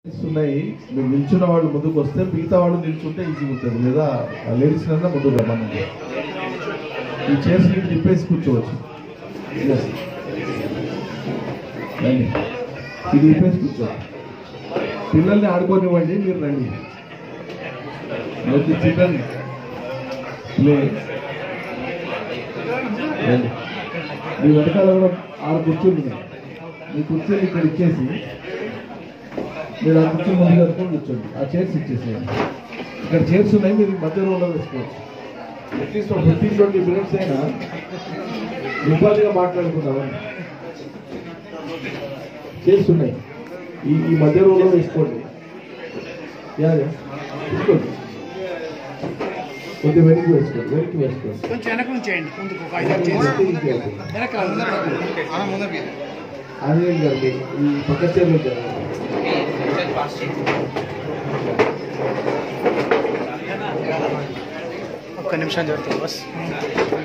ఉన్నాయి మీరు నిల్చున్న వాళ్ళు ముందుకు వస్తే మిగతా వాళ్ళు నిల్చుంటే ఈజీ ఉంటుంది లేదా లేడీస్ కన్నా ముందుకు రమ్మనండి ఈ చైర్స్ ని తిప్పేసి కూర్చోవచ్చు Yes. రండి ఇది తిప్పేసి కూర్చోవచ్చు పిల్లల్ని ఆడుకోనివ్వండి మీరు రండి let the children play. రండి మీ వెనకాల కూడా ఆరు కూర్చుంది మీ కుర్చీని ఇక్కడ ఇచ్చేసి మీరు ఆ కుర్చీ ముందు కట్టుకొని కూర్చోండి ఆ చైర్స్ ఇచ్చేసేయండి ఇక్కడ చైర్స్ ఉన్నాయి మీరు మధ్య రోడ్లో వేసుకోవచ్చు అట్లీస్ట్ ఒక ఫిఫ్టీన్ ట్వంటీ మినిట్స్ అయినా ఉపాధిగా మాట్లాడుకుందామని చైర్స్ ఉన్నాయి ఈ ఈ మధ్య రోడ్లో వేసుకోండి యా యా. తీసుకోండి కొద్దిగా వెనక్కి వేసుకోండి వెనక్కి వేసుకోండి కొంచెం వెనక ఉంచేయండి ముందుకు ఒక ఐదారు చేసి వెనక అదే గారు ఈ పక్క చైర్లో జరగాలి ఒక్క నిమిషం జరుగుతుంది బస్